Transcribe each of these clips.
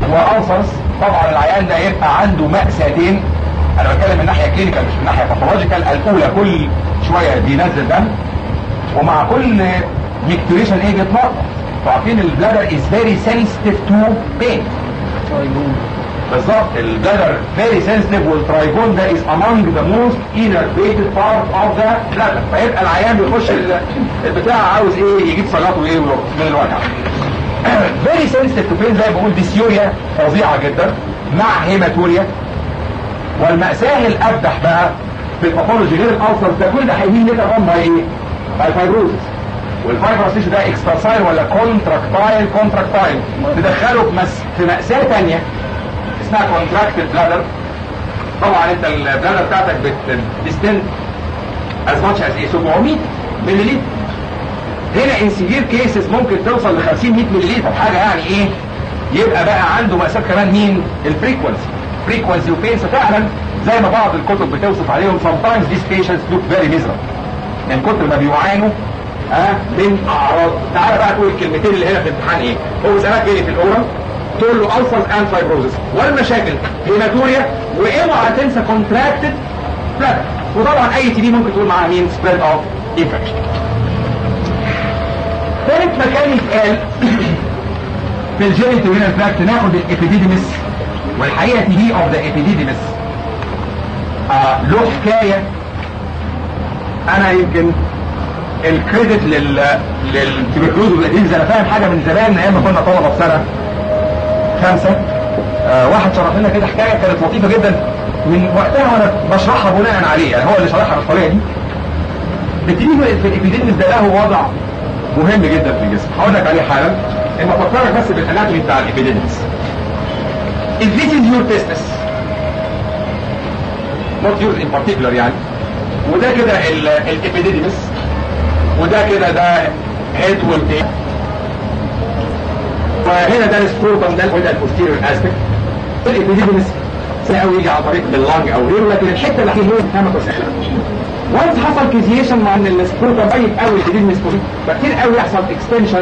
والسرس طبعا العيان ده يبقى عنده مأساتين انا بتكلم من ناحيه كلينيكال مش من ناحيه باثولوجيكال الاولى كل شويه بينزل دم ومع كل ميكتوريشن ايه بيتنقط عارفين البلادر از فيري سنسيتيف تو بين بالظبط البلادر فيري سنسيتيف والترايجون ده از among the most innervated part of the bladder فيبقى العيان بيخش ال- البتاع عاوز ايه يجيب صلاته ايه من الوجع فيري سنسيتيف تو بين زي ما بقول ديسيوريا فظيعه جدا مع هيماتوريا والمأساة الأبدح بقى في الباثولوجي غير الألسر ده كل ده هيميل لنا هم ايه؟ الفايبروزس والفايبروس تيشو ده اكستراسايل ولا كونتراكتايل كونتراكتايل تدخله في, مس... في مأساة تانية اسمها كونتراكتد بلادر طبعا انت البلادر بتاعتك بتستند از ماتش از ايه 700 مللي هنا ان سيفير كيسز ممكن توصل ل 50 100 مللي حاجه يعني ايه يبقى بقى عنده مأساة كمان مين الفريكونسي فريكونسي وبينس فعلا زي ما بعض الكتب بتوصف عليهم sometimes these patients look very miserable من كتر ما بيعانوا ها من اعراض تعالى بقى تقول الكلمتين اللي هنا في الامتحان ايه هو سالك ايه في الاورال تقول له ulcers and fibrosis والمشاكل هيماتوريا واوعى تنسى contracted bladder وطبعا اي تي بي ممكن تقول معاها مين spread of infection ثالث مكان يتقال في الجينيتو هنا تراكت ناخد الابيديديمس والحقيقه تي بي اوف ذا ابيديديمس آه له حكايه انا يمكن الكريدت لل للتبركلوز والادينز انا فاهم حاجه من زمان من ايام ما كنا طلبه في سنه خمسه آه واحد شرح لنا كده حكايه كانت لطيفه جدا من وقتها وانا بشرحها بناء عليه يعني هو اللي شرحها بالطريقه دي بتيجي في الابيديديمس ده له وضع مهم جدا في الجسم هقول لك عليه حالا اما افكرك بس بالاناتومي بتاع الابيديديمس if this is your testis not yours in particular يعني وده كده الابيديديمس وده كده ده هيد والتيل وهنا ده السكروتم ده وده البوستيريور اسبكت الابيديديمس سهل قوي يجي عن طريق اللانج او غيره لكن الحته اللي هي فاهمه وسهله وانس حصل كيزيشن مع ان السكروتم قريب قوي الابيديديمس فكتير قوي يحصل اكستنشن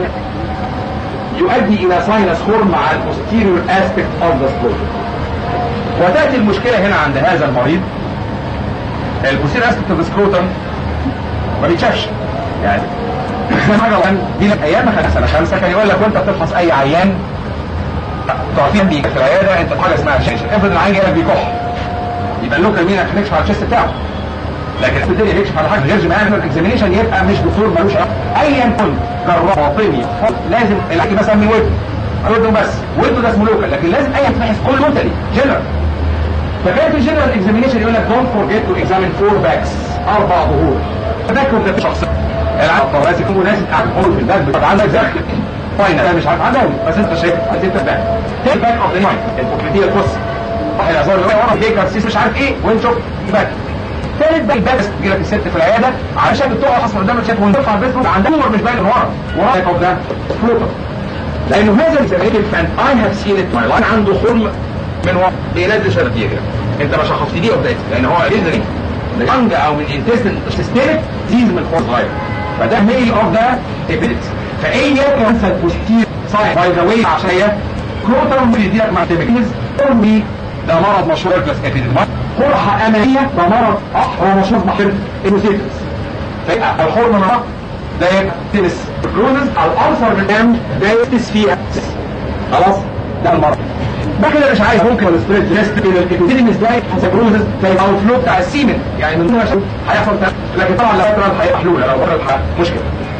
يؤدي الى ساينس خرم مع البوستيريور اسبكت اوف ذا سكروتم وتاتي المشكله هنا عند هذا المريض البوستيريور اسبكت اوف ذا سكروتم ما بيتشافش يعني حاجه كان دي لك ايام ما سنه خمسه كان يقول لك وانت بتفحص اي عيان تعطيه بيك في العياده انت حاجه اسمها شيشن افرض العيان جاي لك بيكح يبقى اللوكال مين هنكشف على الشيست بتاعه لكن الدنيا بيكشف على حاجه غير جماعي اكزامينيشن يبقى مش دكتور ملوش ايا كنت جراح باطني لازم العيان مثلا ودن ودنه بس ودنه ده اسمه لوكال لكن لازم اي تفحص كل توتالي جنرال فكان في الجنرال اكزامينيشن يقول لك دونت فورجيت تو اكزامين فور باكس اربع ظهور تذكر ده شخص العقد لازم يكون مناسب قاعد تقول في الباك بتاع عندك زي فاين انا مش عارف عنده بس انت شايف انت الباك تيك باك اوف ذا مايند البوكليتيه القص واحد الازار اللي ورا بيكر سيس مش عارف ايه وين شوف باك ثالث باك باك تجي لك الست في العياده علشان بتقع حصل قدامك شايف وانت ترفع البيت عندها نور مش باين ورا ورا اوف ذا فلوتر لانه هذا الزميل فان اي هاف سين ات ماي لاين عنده خرم من ورا بينزل شرطيه كده انت ما شخصت دي اوف لان هو جذري لانج او من انتستين سيستمك ديز من خرم صغير فده ميل اوف ذا ابيلتي فايه كانسر بوستير ساين باي ذا واي عشان هي كروتر بيديلك مع تيمكنز امي ده مرض مشهور بس ابيديمي قرحه اماميه ده مرض هو مشهور بحر انوسيتس فيبقى الحرم مرض ده يبقى تنس كرونز الالسر بالدم ده يتس فيها خلاص ده المرض ده كده مش عايز ممكن الستريس ريست كده الابيديميس ده هيبروزس زي الاوتفلو بتاع السيمن يعني من ضمن هيحصل لكن طبعا لو بره هيبقى محلوله لو بره مشكله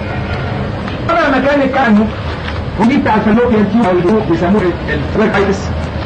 طبعا مكان الكانو ودي بتاع الفلوبيان تيوب او الجروب بيسموه التويركايتس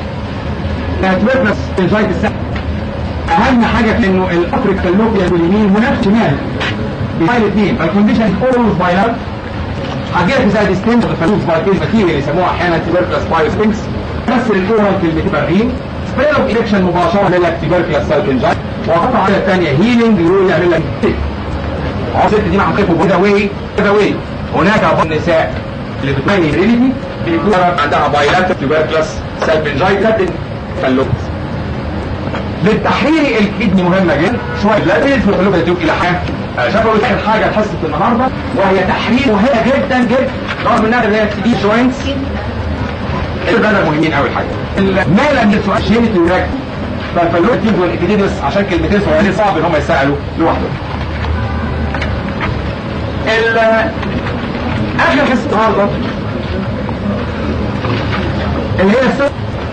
التويركايتس انجايتس اهم حاجه في انه الافريك فلوبيان واليمين ونفس شمال بيفايل اثنين الكونديشن اولويز باي لاف هجي لك زي ديستنج الفلوس باي كيس ماتيريال يسموها احيانا تيبركلاس بايو سبينكس بس الاورال كلمتين فارغين سبريد اوف انفكشن مباشره يعمل لك تيبركلاس سالكنجايت وقطع على الثانيه هيلينج يقول يعمل لك تيك الست دي مع خيفه بودا واي بودا واي هناك بعض النساء اللي بتميز ريليتي بيكون عندها بايلاتر تيبركلاس سالبنجايت كاتن فاللوكس للتحرير الكدني مهمه جدا شويه بلاتيز في القلوب يدوك الى حاجه شافوا اخر حاجه حصه النهارده وهي تحرير مهمه جدا جدا رغم انها اللي هي تي جوينتس الغدر مهمين قوي الحاجه المال من السؤال شيء يراك فالفلوتينج والابيديدس عشان كلمتين صغيرين صعب ان هم يسالوا لوحدهم اخر حصه النهارده اللي هي السؤال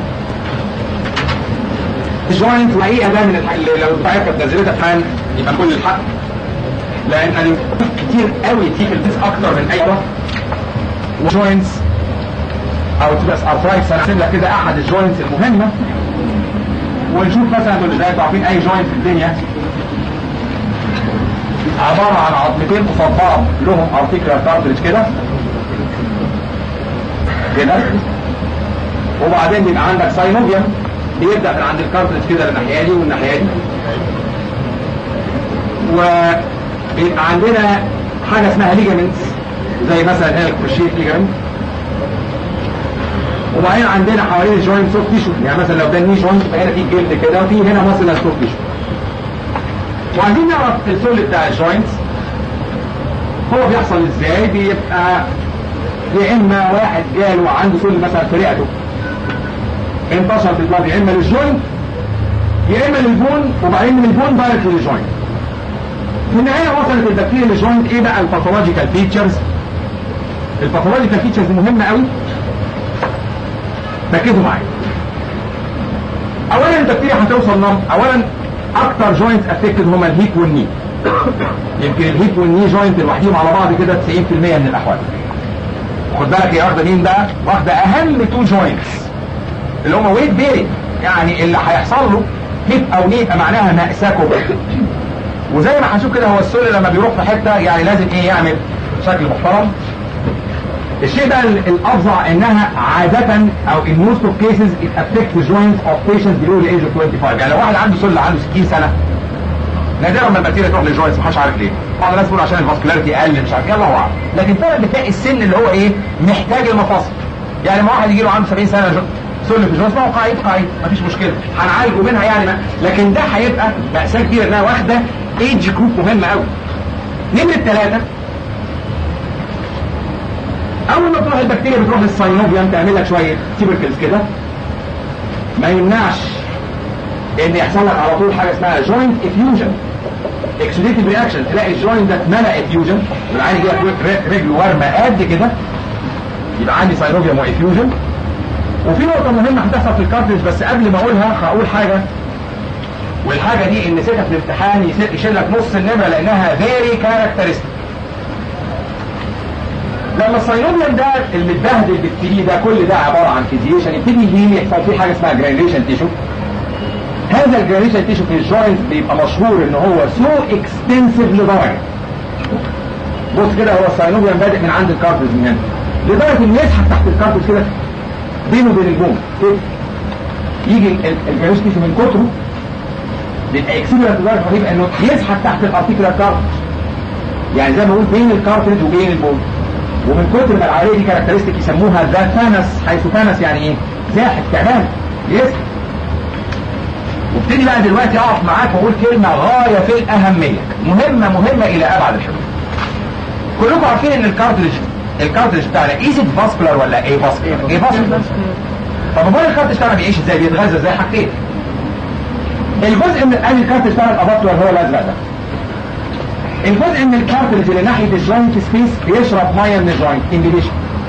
الجوينت وحقيقه ده من الحاجة اللي لو بتاعتك كانت نزلتها امتحان يبقى كل الحق لان انا كتير قوي تيجي البيس اكتر من اي واحد وجوينتس او تبقى ارثرايتس انا هسيب لك كده احد الجوينتس المهمه ونشوف مثلا دول ازاي عارفين اي جوينت في الدنيا عباره عن عظمتين مصبعه لهم ارتيكولار كارتريج كده كده وبعدين بيبقى عندك ساينوفيوم بيبدا من عند الكارتريج كده للناحيه دي والناحيه دي وبيبقى عندنا حاجه اسمها ليجامنتس زي مثلا هنا الكروشيه ليجامنت وبعدين عندنا حوالين الجوينت سوفت تيشو يعني مثلا لو ده الني جوينت فهنا في جلد كده وفي هنا مصل سوفت تيشو وعايزين نعرف السول بتاع الجوينت هو بيحصل ازاي بيبقى يا اما واحد جاله عنده سول مثلا في رئته انتشر في البلاد يا اما للجوينت يا اما للبون وبعدين من البون دايركت للجوينت في النهايه وصلت البكتيريا للجوينت ايه بقى الباثولوجيكال فيتشرز الباثولوجيكال فيتشرز مهمه قوي ركزوا معايا اولا البكتيريا هتوصل نار اولا اكتر جوينت افكتد هما الهيب والني يمكن الهيب والني جوينت لوحدهم على بعض كده 90% من الاحوال خد بالك هي واخده مين بقى واخده اهم تو جوينتس اللي هما ويت بيري يعني اللي هيحصل له هيب او ني يبقى معناها مأساة كبرى وزي ما هنشوف كده هو السول لما بيروح في حته يعني لازم ايه يعمل شكل محترم الشيء بقى الافظع انها عادة او in most of cases it affects the joints of patients below the age of 25 يعني لو واحد عنده سل عنده 60 سنة نادرا ما البكتيريا تروح للجوينتس محدش عارف ليه بعض الناس بيقولوا عشان الفاسكولاريتي اقل مش عارف ايه الله اعلم لكن فعلا بتلاقي السن اللي هو ايه محتاج المفاصل يعني ما واحد يجي له عنده 70 سنة سل في الجوينتس ما هو قاعد قاعد مفيش مشكلة هنعالجه منها يعني ما. لكن ده هيبقى مأساة كبيرة انها واخدة ايدج جروب مهمة قوي نمرة ثلاثة اول ما تروح البكتيريا بتروح للساينوفيوم تعمل لك شويه تيبركلز كده ما يمنعش ان يحصل لك على طول حاجه اسمها جوينت افيوجن اكسوديتيف رياكشن تلاقي الجوينت ده اتملى افيوجن والعين كده رجله ورمه قد كده يبقى عندي ساينوفيوم وافيوجن وفي نقطه مهمه هتحصل في الكارتريج بس قبل ما اقولها هقول حاجه والحاجه دي ان نسيتها في الامتحان يشيل لك نص النمره لانها فيري كاركترستيك لما الساينوبيوم ده المتبهدل بالتري ده كل ده عباره عن فيزيشن يبتدي يجي يحصل فيه حاجه اسمها جرانيوليشن تيشو هذا الجرانيوليشن تيشو في الجوينت بيبقى مشهور ان هو سو اكستنسيف لدرجه بص كده هو الساينوبيوم بادئ من عند الكارتريج من هنا لدرجه انه يسحب تحت الكارتريج كده بينه وبين البون كده يجي الجرانيوليشن تيشو من كتره بيبقى اكسبيرنت لدرجه رهيبه انه يسحب تحت الارتيكولار كارتريج يعني زي ما بقول بين الكارتريج وبين البون ومن كتر ما العمليه دي كاركترستيك يسموها ذا ثانس حيث ثانس يعني ايه؟ زاحف تعبان يسحب وابتدي بقى دلوقتي اقف معاك واقول كلمه غايه في الاهميه مهمه مهمه الى ابعد الحدود كلكم عارفين ان الكارتريج الكارتريج بتاعنا ايزيت فاسكولار ولا ايه فاسكولار؟ ايه فاسكولار طب امال الكارتريج بتاعنا بيعيش ازاي؟ بيتغذى ازاي؟ حاجتين الجزء من قال الكارتريج بتاعنا الافاسكولار هو الازرق ده الجزء من الكارتريج اللي ناحيه الجوينت سبيس بيشرب ميه من الجوينت امبيديشن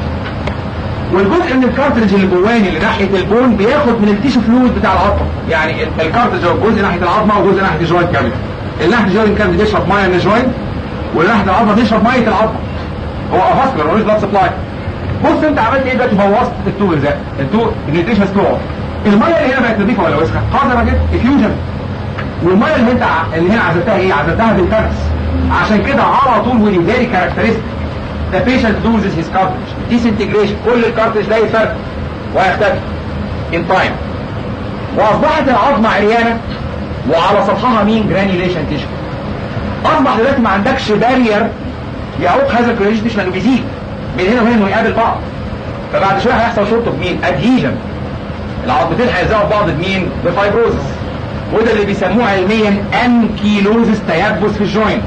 والجزء من الكارتريج اللي جواني اللي ناحيه البون بياخد من التيشو فلويد بتاع العظمه يعني الكارتريج هو جزء ناحيه العظمه وجزء ناحيه الجوينت كامل اللي ناحيه الجوينت كامل بيشرب ميه من الجوينت واللي ناحيه العظمه بيشرب ميه العظمه هو افاسكولار ملوش بلاد سبلاي بص انت عملت ايه دلوقتي بوظت التو ازاي التو النيوتريشن بتوعه الميه اللي هنا بقت نظيفه ولا وسخه قادره جدا افيوجن والميه اللي انت اللي هنا عزلتها ايه عزلتها بالكارتس عشان كده على طول ودي فيري كاركترستيك the patient loses his cartridge disintegration كل الكارتريج ده يفرق ويختفي in time واصبحت العظمه عريانه وعلى سطحها مين جرانيوليشن تيشو اصبح دلوقتي ما عندكش بارير يعوق هذا الجرانيوليشن تيشو لانه بيزيد من هنا وهنا انه يقابل بعض فبعد شويه هيحصل شورت بمين ادهيجن العظمتين هيلزقوا في بعض بمين بفايبروزس وده اللي بيسموه علميا انكيلوزس تيبس في الجوينت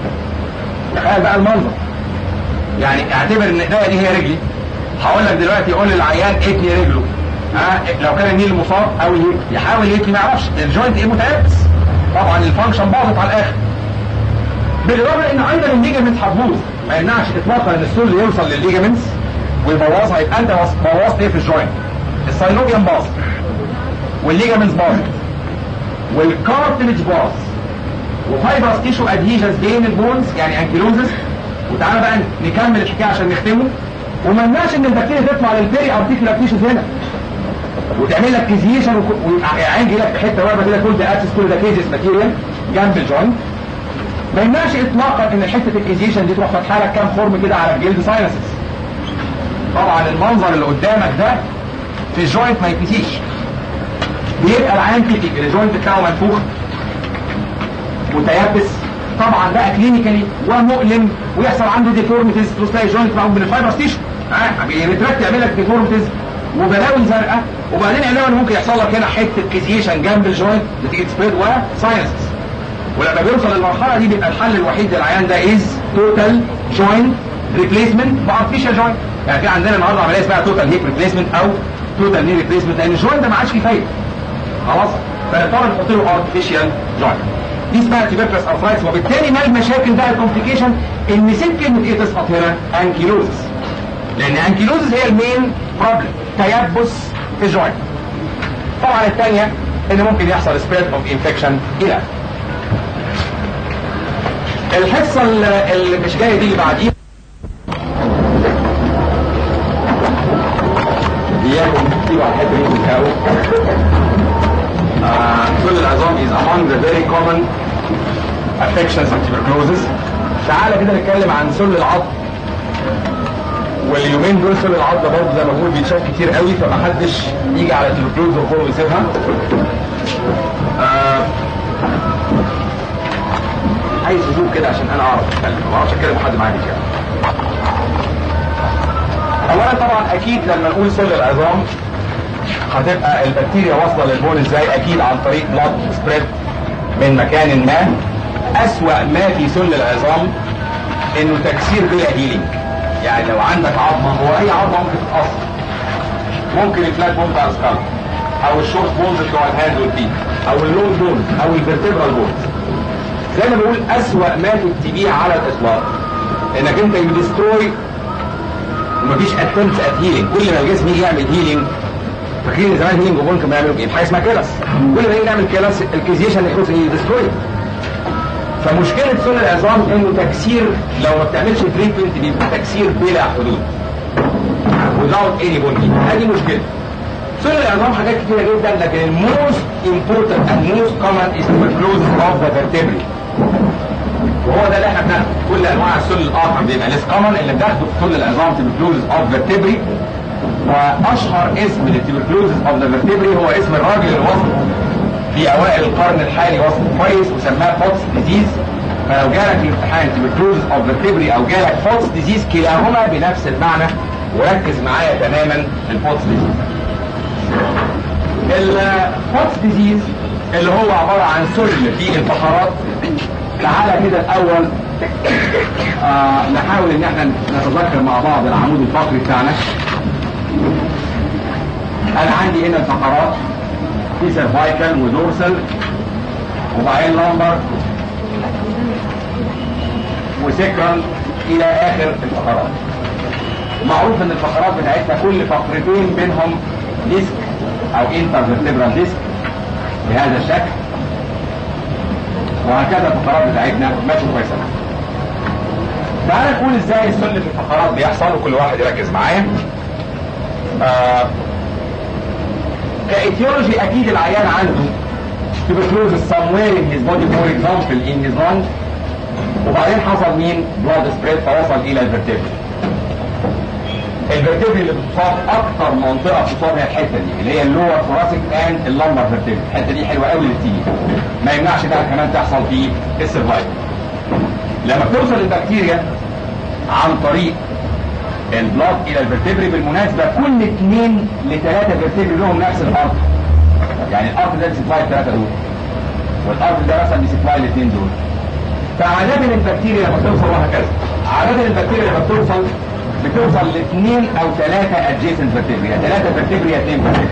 تخيل بقى المنظر يعني اعتبر ان ايديا دي هي رجلي هقول لك دلوقتي قول للعيان اتني رجله آه لو كان النيل مصاب او يحاول يبكي ما يعرفش الجوينت ايه متيبس طبعا الفانكشن باظت على الاخر بالاضافه ان ايضا الليجمنت هتبوظ ما يمنعش اطلاقا ان السول يوصل للليجمنتس ويبوظها يبقى انت بوظت ايه في الجوينت الساينوبيوم باظ والليجمنتس باظت والكارتلج باظ وفايبرس تيشو ادهيجنز بين البونز يعني انكيلوزس وتعالى بقى نكمل الحكايه عشان نختمه وما يمنعش ان البكتيريا تطلع للبيري ارتيكولار تيشوز هنا وتعمل لك كيزيشن ويبقى عين لك في حته واقفه كده كل ده اكسس كل ده كيزيس ماتيريال جنب الجوينت ما يمنعش اطلاقا ان حته الكيزيشن دي تروح فاتحه لك كام خرم كده على الجلد ساينسز طبعا المنظر اللي قدامك ده في الجوينت ما يتنسيش بيبقى العين كتير الجوينت بتاعه منفوخ متيبس طبعا بقى كلينيكالي ومؤلم ويحصل عنده ديفورميتيز تلاقي الجوينت معه من الفايبرز تيشو اه بيتركت يعمل لك ديفورميتيز وبلاوي زرقاء وبعدين علاوه ممكن يحصل لك هنا حته كيزيشن جنب الجوينت نتيجه سبريد وساينسز ولما بيوصل للمرحله دي بيبقى الحل الوحيد للعيان ده از توتال جوينت ريبليسمنت بارتيشن جوينت يعني في عندنا النهارده عمليه اسمها توتال هيب ريبليسمنت او توتال ني ريبليسمنت لان الجوينت ده ما عادش فيه فايده خلاص فنضطر نحط له ارتفيشال جوينت دي اسمها تيبركلس ارثرايتس وبالتالي ما المشاكل بقى الكومبليكيشن ان ست كلمه ايه تسقط هنا؟ انكيلوزس لان انكيلوزس هي المين بروبلم تيبس في الجوينت طبعا الثانيه ان ممكن يحصل سبريد اوف انفكشن الى الحصه اللي مش جايه دي اللي بعديها اياكم تكتبوا على الحته دي وتهاوا كل العظام is among the very common affections of tuberculosis تعالى كده نتكلم عن سل العظم واليومين دول سل العظم ده برضه زي ما بقول بيتشاف كتير قوي فمحدش يجي على التوبركلوز وهو ويسيبها آه عايز هدوء كده عشان انا اعرف اتكلم ما اعرفش اتكلم مع حد معايا كده اولا طبعا اكيد لما نقول سل العظام هتبقى البكتيريا واصله للبول ازاي اكيد عن طريق بلاد سبريد من مكان ما اسوأ ما في سل العظام انه تكسير بلا هيلينج يعني لو عندك عظمه هو اي عظمه ممكن تتقص ممكن الفلات بون بتاع السكال او الشورت بونز بتوع الهاند والفيت او اللونج بونز او الفرتبرال بونز زي ما بقول اسوأ ما في التي بي على الاطلاق انك انت يدستروي ومفيش اتمت ات هيلينج كل ما الجسم يجي يعمل هيلينج فاكرين زمان هيلينج وبون كانوا بيعملوا ايه؟ حاجه اسمها كيلس كل ما يجي نعمل كيلس الكيزيشن يخلص يدستروي فمشكله سل العظام انه تكسير لو ما بتعملش تريتمنت بيبقى تكسير بلا حدود without any bonding هذه مشكله سل العظام حاجات كتيره جدا لكن الموست important and most common is tuberculosis of the vertebrae وهو ده اللي احنا بناخده كل انواع السل الاخر بيبقى ليس كومن اللي بناخده في كل العظام tuberculosis of vertebrae واشهر اسم للتيبركلوزس اوف ذا vertebrae هو اسم الراجل اللي وصف في اوائل القرن الحالي وصف كويس وسماه فوكس ديزيز فلو جالك في امتحان تيبركلوزس اوف vertebrae او جالك فوكس ديزيز كلاهما بنفس المعنى وركز معايا تماما في الفوكس ديزيز الفوكس ديزيز اللي هو عبارة عن سل في الفقرات تعالى كده الاول آه نحاول ان احنا نتذكر مع بعض العمود الفقري بتاعنا انا عندي هنا الفقرات في سيرفايكال ودورسال وبعدين لامبر وسكرال الى اخر الفقرات معروف ان الفقرات بتاعتنا كل فقرتين بينهم ديسك او انترفيرتبرال ديسك بهذا الشكل وهكذا الفقرات بتاعتنا ماشي كويسه تعالى نقول ازاي السل في الفقرات بيحصل وكل واحد يركز معايا آه كايتيولوجي اكيد العيان عنده tuberculosis somewhere in his body for example in his lung وبعدين حصل مين blood spread فوصل الى الفرتبري الفرتبري اللي بتصاب اكتر منطقه بتصاب هي الحته دي اللي هي اللور ثوراسيك اند اللمبر فيرتبري الحته دي حلوه قوي للتيجي ما يمنعش بقى كمان تحصل في السرفايف لما بتوصل البكتيريا عن طريق البلاد الى الفرتبري بالمناسبه كل اثنين لثلاثه فيرتبري لهم نفس الارض يعني الارض ده بيسبلاي الثلاثه دول والارض ده مثلا بيسبلاي الاثنين دول فعادة البكتيريا لما توصل وهكذا عادة البكتيريا لما بتوصل بتوصل لاثنين او ثلاثة adjacent vertebrae ثلاثة vertebrae اثنين vertebrae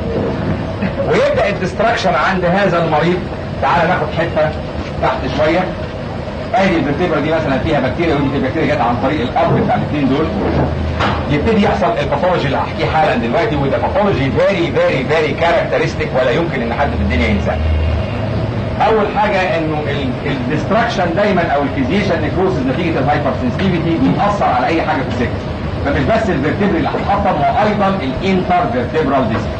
ويبدأ الدستركشن عند هذا المريض تعال ناخد حتة تحت شوية ادي الفرتبرا دي مثلا فيها بكتيريا ودي في بكتيريا جت عن طريق الاب بتاع الاثنين دول يبتدي يحصل الباثولوجي اللي هحكيه حالا دلوقتي وده باثولوجي فيري فيري فيري كاركترستيك ولا يمكن ان حد في الدنيا ينساه. اول حاجه انه الديستراكشن دايما او الفيزيشن نيكروسز نتيجه الهايبر سنسيتيفيتي بيأثر على اي حاجه في السكه. فمش بس الفرتبري اللي هتحطم هو ايضا الانتر فيرتبرال ديسك.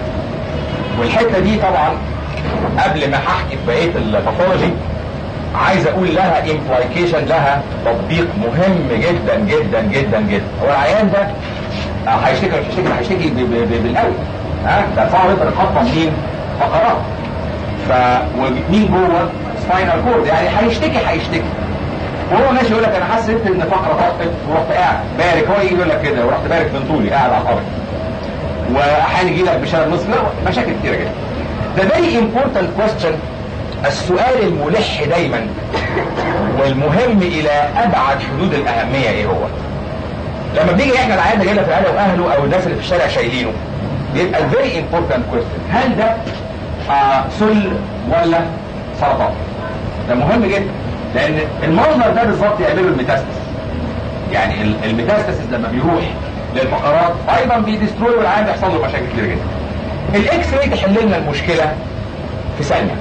والحته دي طبعا قبل ما هحكي في بقيه الباثولوجي عايز اقول لها امبلايكيشن لها تطبيق مهم جدا جدا جدا جدا هو العيان ده هيشتكي مش هيشتكي هيشتكي بالقوي ها ده صعب انت تخطط مين فقرات ف ومين جوه سباينال كورد يعني هيشتكي هيشتكي وهو ماشي يقول لك انا حسيت ان فقره طقت ورحت قاعد بارك هو يجي يقول لك كده ورحت بارك من طولي قاعد على الارض واحيانا يجي لك بشلل نصف لا مشاكل كتيره جدا The very important question السؤال الملح دايما والمهم الى ابعد حدود الاهميه ايه هو؟ لما بنيجي احنا العيان ده جاي في العياده واهله او الناس اللي في الشارع شايلينه بيبقى الفيري امبورتنت كويستشن هل ده آه سل ولا سرطان؟ ده مهم جدا لان المنظر ده بالظبط يعمله الميتاستس يعني الميتاستس لما بيروح للفقرات ايضا بيدستروي والعيان بيحصل له مشاكل كتير جدا. الاكس راي تحل لنا المشكله في ثانيه.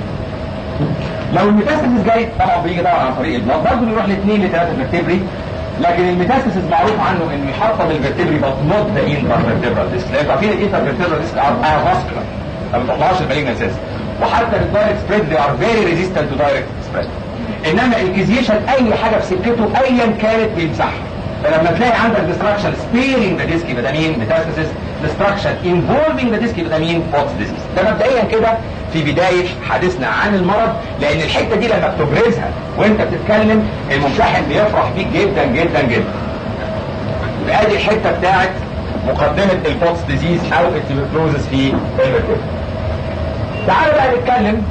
لو الميتاستاسيس جاي طبعا بيجي طبعا عن طريق البلاد برضه بيروح لاثنين لثلاثه فيرتبري لكن الميتاستاسيس معروف عنه انه يحطم الفيرتبري بس نوت ذا انتر فيرتبرال ديسك لان عارفين الانتر فيرتبرال ديسك ار فاسكولار ما بتطلعش المالجنس اساسا وحتى الدايركت سبريد they are very resistant to direct spread انما الكيزيشن اي حاجه في سكته ايا كانت بيمسحها فلما تلاقي عندك ديستراكشن سبيرنج ذا ديسك يبقى ده مين ميتاستاسيس ديستراكشن انفولفنج ذا ديسك يبقى ده مين بوتس ديسيز ده مبدئيا كده في بدايه حديثنا عن المرض لان الحته دي لما بتبرزها وانت بتتكلم الممتحن بيفرح بيك جدا جدا جدا يبقى دي الحته بتاعت مقدمه البوتس ديزيز او التيبروزس في الفيرتيبرا تعالوا بقى نتكلم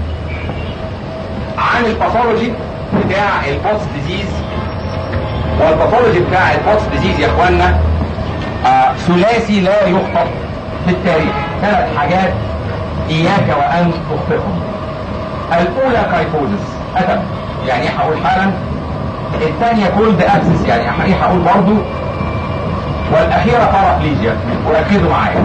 عن الباثولوجي بتاع البوتس ديزيز والباثولوجي بتاع البوتس ديزيز يا اخوانا آه ثلاثي لا يخطئ في التاريخ ثلاث حاجات اياك وان تخطئهم الاولى كايفوزس اتم يعني ايه هقول حالا الثانيه كولد ابسس يعني ايه هقول برضو والاخيره بارافليجيا وركزوا معايا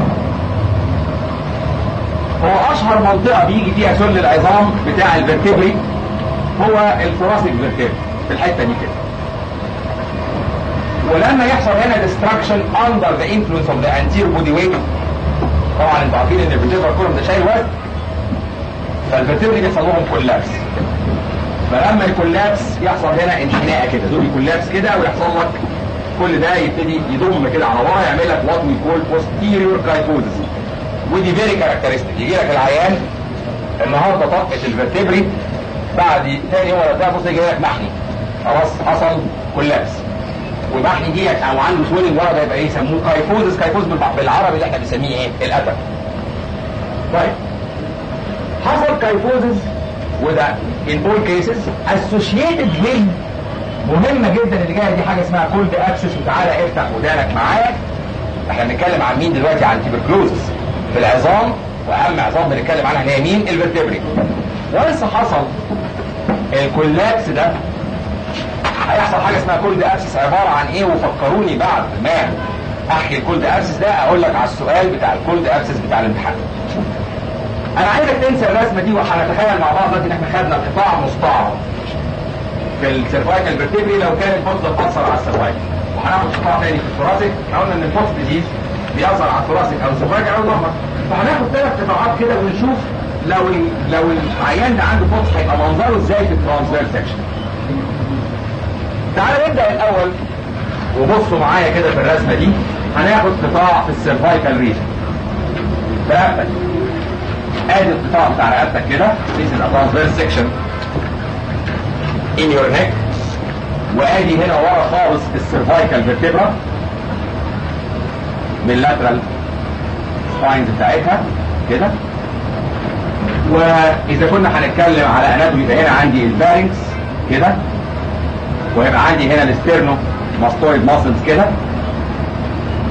هو اشهر منطقه بيجي فيها سل العظام بتاع الفرتبري هو الثوراسيك فيرتبري في الحته دي كده ولما يحصل هنا destruction under the influence of the anterior body weight طبعا انتوا عارفين ان الفرتبرا كلهم ده شايل وزن فالفرتبري بيحصل لهم كولابس فلما الكولابس يحصل هنا انحناء كده دول يكولابس كده ويحصل لك كل ده يبتدي يضم كده على ورا يعمل لك وات وي كول posterior kyphosis ودي فيري كاركترستيك يجي لك العيان النهارده طاقه الفرتبري بعد ثاني يوم ولا بص يجي لك محني خلاص حصل كولابس والمحني دي او عنده سويلنج ورا ده يبقى ايه يسموه كايفوزس كايفوز بالعربي اللي احنا بنسميه ايه؟ الاتم. طيب حصل كايفوزس وده in all cases associated with مهمة جدا اللي جاية دي حاجة اسمها كولد اكسس وتعالى افتح ودانك معايا احنا بنتكلم عن مين دلوقتي عن تيبركلوزس في العظام واهم عظام بنتكلم عنها هي مين الفرتبري وانس حصل الكولابس ده هيحصل حاجه اسمها كولد ابسس عباره عن ايه وفكروني بعد ما احكي الكولد ابسس ده اقول لك على السؤال بتاع الكولد ابسس بتاع الامتحان انا عايزك تنسى الرسمه دي وهنتخيل مع بعض دلوقتي ان احنا خدنا قطاع مستعرض في السيرفايكال فيرتبري لو كان الفصل بتاثر على السيرفايكال وهناخد قطاع تاني في الثوراسيك احنا قلنا ان الفصل ديزيز بيأثر على الثوراسيك او السيرفايكال او الظهر فهناخد ثلاث قطاعات كده ونشوف لو لو العيان ده عنده فصل هيبقى منظره ازاي في الترانسفير سكشن تعالى نبدا الاول وبصوا معايا كده في الرسمه دي هناخد قطاع في السيرفايكال ريجن رقبتك ادي القطاع بتاع رقبتك كده this is a transverse section in your neck وادي هنا ورا خالص السيرفايكال فيرتبرا باللاترال سباينز بتاعتها كده واذا كنا هنتكلم على اناتومي يبقى هنا عندي البارنكس كده ويبقى عندي هنا الاسترنو ماستويد ماسلز كده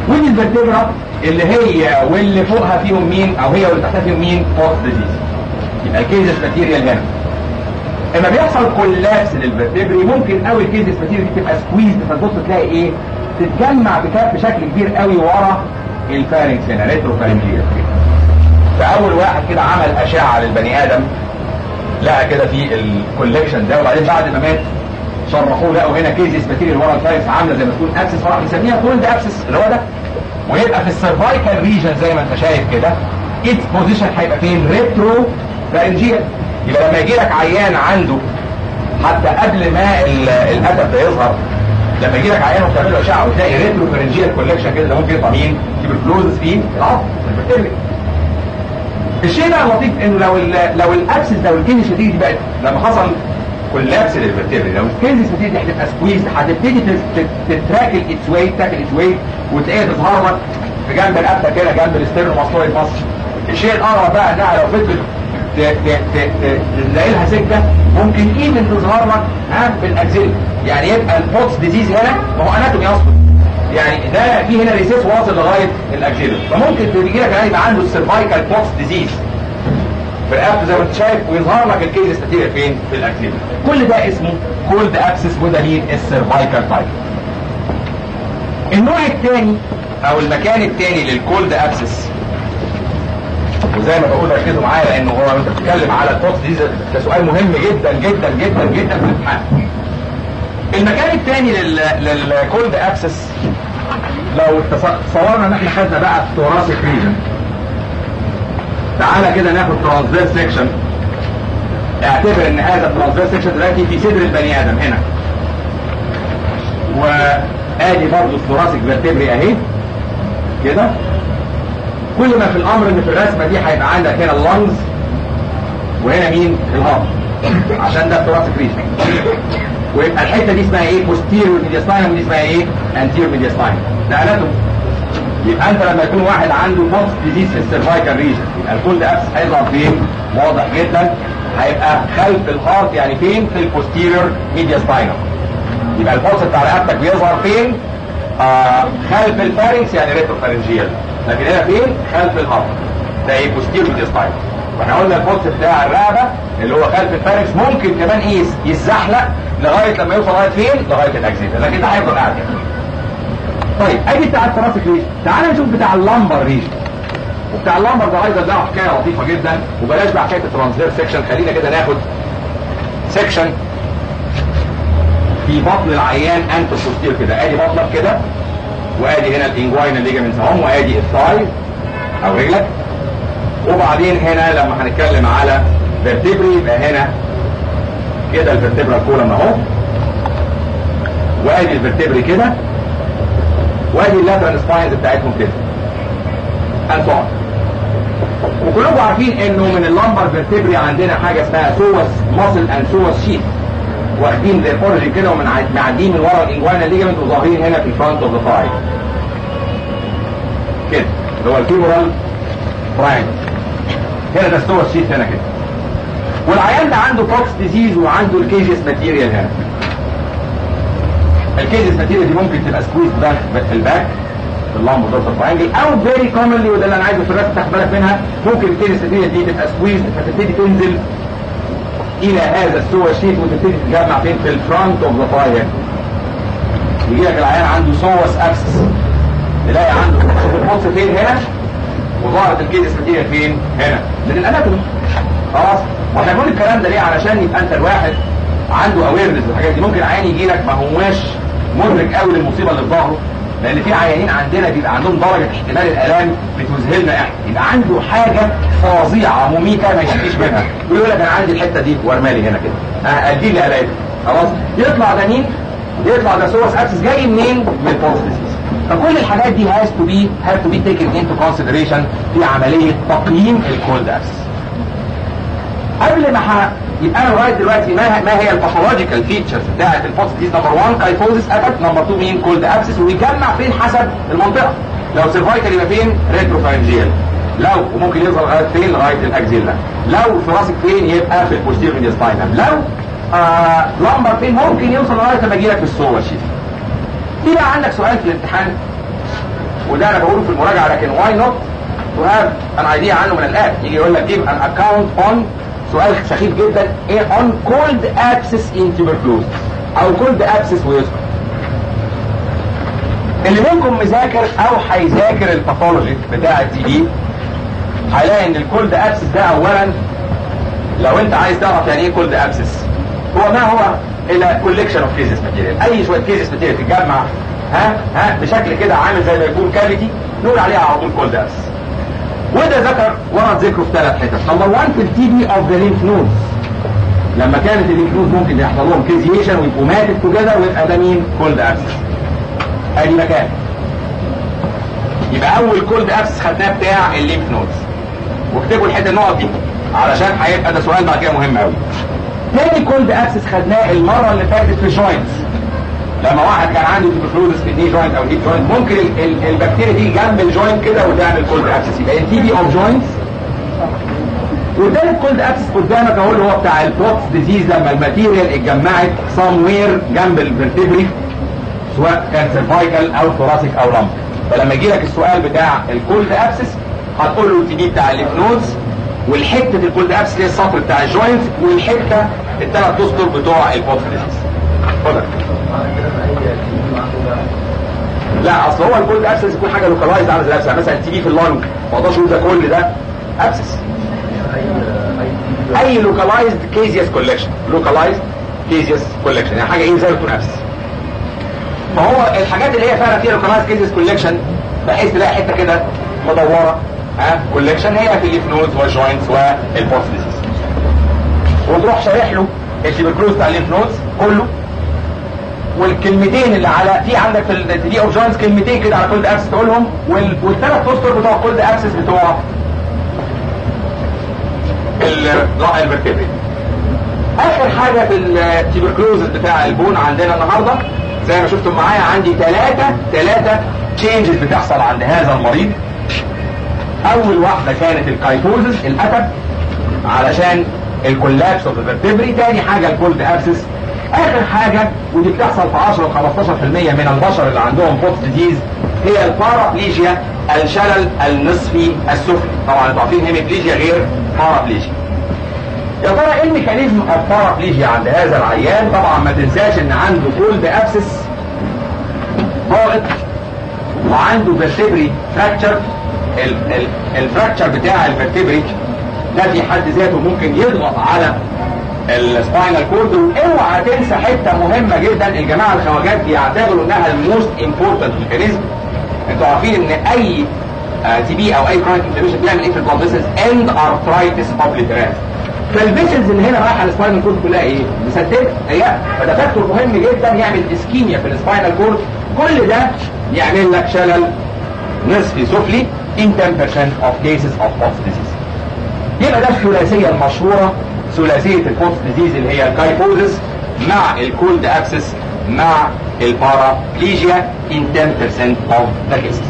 ودي الفرتبرا اللي هي واللي فوقها فيهم مين او هي واللي تحتها فيهم مين بوست ديزيز يبقى الكيزس ماتيريال هنا اما بيحصل كولابس للفرتبري ممكن قوي الكيزس ماتيريال دي تبقى سكويزد فتبص تلاقي ايه تتجمع بكف بشكل كبير قوي ورا الفارنكس هنا ريترو فارنجيال فاول واحد كده عمل اشعه للبني ادم لقى كده في الكوليكشن ده وبعدين بعد ما مات شرحوه لقوا هنا كيزيس ماتيريال ورا الفارنكس عامله زي ما تكون ابسس فراح يسميها كولد ابسس اللي هو ده ويبقى في السيرفايكال ريجن زي ما انت شايف كده ات بوزيشن هيبقى فين ريترو فارنجيال يبقى لما يجي لك عيان عنده حتى قبل ما الادب ده يظهر لما يجي لك عيان وبتعمل له اشعه وتلاقي ريترو فارنجيال كولكشن كده ده ممكن يطلع مين؟ تيبركلوزس في العظم الشيء بقى اللطيف انه لو ال لو الابسس لو الكينش دي بقت لما حصل كولابس للفرتبري لو الكينش دي دي هتبقى سكويز هتبتدي تتراكل اتس ويت تاكل اتس ويت وتلاقيها تظهر لك في جنب القفه كده جنب الاسترنوماستويد مصر الشيء الاقرب بقى انها لو فضلت تلاقي لها سكه ممكن ايفن تظهر لك ها في الاكزيل يعني يبقى البوتس ديزيز هنا ما هو اناتومي اصلا يعني ده في هنا ريسيس واصل لغايه الاكزيل فممكن تيجي لك يبقى عنده السيرفايكال بوتس ديزيز في القفل زي ما انت شايف ويظهر لك الكيس ستاتيريا فين في الاكزيل كل ده اسمه كولد ابسس وده مين السيرفايكال تايب النوع الثاني او المكان الثاني للكولد ابسس وزي ما بقول ركزوا معايا لانه هو انت بتتكلم على البوست دي ده سؤال مهم جدا جدا جدا جدا في الامتحان. المكان الثاني للكولد اكسس لو تصورنا ان احنا خدنا بقى الثوراسيك ريجن تعالى كده ناخد ترانسفير سيكشن اعتبر ان هذا الترانسفير سيكشن دلوقتي في صدر البني ادم هنا وادي برضه الثوراسيك فيرتبري اهي كده كل ما في الامر ان في الرسمه دي هيبقى عندك هنا اللنجز وهنا مين الهارت عشان ده الثوراسيك ريجن ويبقى الحته دي اسمها ايه posterior mediastinum ودي اسمها ايه anterior mediastinum ده اناتومي يبقى انت لما يكون واحد عنده بوست ديزيز في السيرفايكال ريجن يبقى الكل ده ابس هيظهر فين واضح جدا هيبقى خلف الهارت يعني فين في البوستيريور ميدياستاينم يبقى البوست بتاع رقبتك بيظهر فين آه خلف الفارنكس يعني ريتروفارنجيال لكن هنا فين خلف الهارت ده ايه بوستيريور ميدياستاينم واحنا قلنا البوست بتاع الرقبه اللي هو خلف الفارنكس ممكن كمان ايه يتزحلق لغايه لما يوصل لغايه فين لغايه الاكسيدا لكن ده هيفضل قاعد طيب ادي بتاع الترافيك ريجن تعال نشوف بتاع اللمبر ريجن وبتاع اللمبر ده ايضا له حكايه لطيفه جدا وبلاش بقى حكايه الترانسفير سيكشن خلينا كده ناخد سيكشن في بطن العيان انت بوستير كده ادي بطنك كده وادي هنا الانجوينال ليجامنتس اهم وادي الثاي او رجلك وبعدين هنا لما هنتكلم على فيرتبري يبقى هنا كده الفرتبرا كولم اهو وادي الفرتبري كده وادي اللاترال سباينز بتاعتهم كده and so on وكلكم عارفين انه من اللمبر فيرتبري عندنا حاجه اسمها سوس ماسل اند سوس شيت واخدين زي الاوريجن كده ومعديين من ورا الانجوانا ليجمنت وظاهرين هنا في الفرونت اوف ذا ثاي كده اللي هو الفيمورال براين هنا ده السوس شيت هنا كده والعيان ده عنده بوكس ديزيز وعنده الكيجس ماتيريال هنا الكيجس ماتيريال دي ممكن تبقى سكويز باك في الباك في اللامب دورسال تراينجل او فيري كومنلي وده اللي انا عايزه في الرسم تاخد بالك منها ممكن الكيجس ماتيريال دي تبقى سكويز فتبتدي تنزل الى هذا السوى شيت وتبتدي تتجمع فين في الفرونت اوف ذا فاي يجي لك العيان عنده سوس ابسس تلاقي عنده شوف البوكس فين هنا وظهرت الكيجس ماتيريال فين هنا من الاناتومي خلاص واحنا بنقول الكلام ده ليه علشان يبقى انت الواحد عنده اويرنس بالحاجات دي ممكن عيان يجي لك ما هواش مدرك قوي للمصيبه اللي في ظهره لان في عيانين عندنا بيبقى عندهم درجه احتمال الالام بتذهلنا احنا يبقى عنده حاجه فظيعه مميته ما يشتكيش منها ويقول لك انا عندي الحته دي وارمالي هنا كده ادي لي الاقي خلاص يطلع ده مين؟ يطلع ده سورس اكسس جاي منين؟ من البوست ديزيز فكل الحاجات دي هاز تو بي هاز تو بي تيكن انتو كونسيدريشن في عمليه تقييم الكولد اكسس قبل ما ح... يبقى انا لغايه دلوقتي ما, ما هي الباثولوجيكال فيتشرز بتاعه البوست ديز نمبر 1 كايفوزيس اتاك نمبر 2 مين كولد ابسس ويجمع فين حسب المنطقه لو سيرفايكال يبقى فين ريتروفارنجيال لو وممكن يظهر لغايه فين لغايه الاكزيلا لو ثوراسيك فين يبقى في البوستيريور ميدياستاينم لو آه لمبر فين ممكن يوصل لغايه لما يجي لك في السوبر شيت في بقى عندك سؤال في الامتحان وده انا بقوله في المراجعه لكن واي نوت تو هاف ان ايديا عنه من الاب يجي يقول لك جيب ان اكونت اون سؤال سخيف جدا ايه اون كولد ابسس ان tuberculosis او كولد ابسس ويسكت اللي منكم مذاكر او هيذاكر الباثولوجي بتاع التي بي هيلاقي ان الكولد ابسس ده اولا لو انت عايز تعرف يعني ايه كولد ابسس هو ما هو الا كوليكشن اوف كيسز ماتيريال اي شويه كيسز ماتيريال تتجمع ها ها بشكل كده عامل زي ما يكون كافيتي نقول عليها على طول كولد ابسس وده ذكر ورد ذكره في ثلاث حتت نمبر 1 في التي بي اوف ذا لينف نودز لما كانت اللينف نود ممكن يحصل لهم كيزيشن ويبقوا ماتت توجذر ويبقى ده مين كولد ابسس ادي مكان يبقى اول كولد ابسس خدناه بتاع الليمف نودز واكتبوا الحته النقط دي علشان هيبقى ده سؤال بعد كده مهم قوي تاني كولد ابسس خدناه المره اللي فاتت في جوينتس لما واحد كان عنده تيبروزس في الني جوينت او الهيب جوينت ممكن ال ال البكتيريا دي جنب الجوينت كده وتعمل كولد ابسس يبقى تي بي اوف جوينتس والتالت كولد ابسس قدامك اهو اللي هو بتاع البوتس ديزيز لما الماتيريال اتجمعت سام وير جنب الفرتبري سواء كان سيرفايكال او ثوراسيك او لمب فلما يجي لك السؤال بتاع الكولد ابسس هتقول له التي بي بتاع الليف نودز والحته الكولد ابسس اللي هي السطر بتاع الجوينت والحته الثلاث اسطر بتوع البوتس ديزيز اتفضل لا اصل هو الكولد ابسس يكون حاجه لوكالايزد عامل زي الابسس مثلا تي بي في اللانج ما اقدرش اقول ده كل ده ابسس اي لوكالايزد كيزيوس كولكشن لوكالايزد كيزيوس كولكشن يعني حاجه ايه زي تكون ابسس فهو الحاجات اللي هي فعلا فيها لوكالايزد كيزيوس كولكشن بحيث تلاقي حته كده مدوره ها كولكشن هي في الليف نودز والجوينتس والبوست ديزيز وتروح شارح له التيبركلوز بتاع الليف نودز كله والكلمتين اللي على في عندك في التي دي اوف جوينتس كلمتين كده على كولد ابسس تقولهم وال... والثلاث اسطر بتوع كولد ابسس بتوع الفرتبري اخر حاجه في التيبركلوزز بتاع البون عندنا النهارده زي ما شفتم معايا عندي ثلاثه ثلاثه تشينجز بتحصل عند هذا المريض اول واحده كانت الكايتوزس الاتب علشان الكولابس اوف الفرتبري تاني حاجه الكولد ابسس اخر حاجه ودي بتحصل في 10 ل 15% من البشر اللي عندهم بوست ديزيز هي البارابليجيا الشلل النصفي السفلي طبعا انتوا عارفين هيميبليجيا غير بارابليجيا يا ترى ايه الميكانيزم اوف بارابليجيا عند هذا العيان طبعا ما تنساش ان عنده كولد ابسس ضاغط وعنده فيرتبري فراكتشر الفراكتشر بتاع الفيرتبري ده في حد ذاته ممكن يضغط على السباينال كورد واوعى تنسى حته مهمه جدا الجماعه الخواجات بيعتبروا انها الموست امبورتنت ميكانيزم انتوا عارفين ان اي تي بي او اي كرونيك انفلاميشن بيعمل ايه في البلاد فيسلز اند ارثرايتس اوبليترات فالفيسلز اللي هنا رايحه السباينال كورد كلها ايه؟ مسدده هي فده فاكتور مهم جدا يعمل اسكيميا في السباينال كورد كل ده يعمل لك شلل نصفي سفلي in 10% of cases of post disease يبقى ده الثلاثيه المشهوره ثلاثيه البوست ديزيز اللي هي الكايفوزس مع الكولد ابسس مع البارابليجيا in 10% of the cases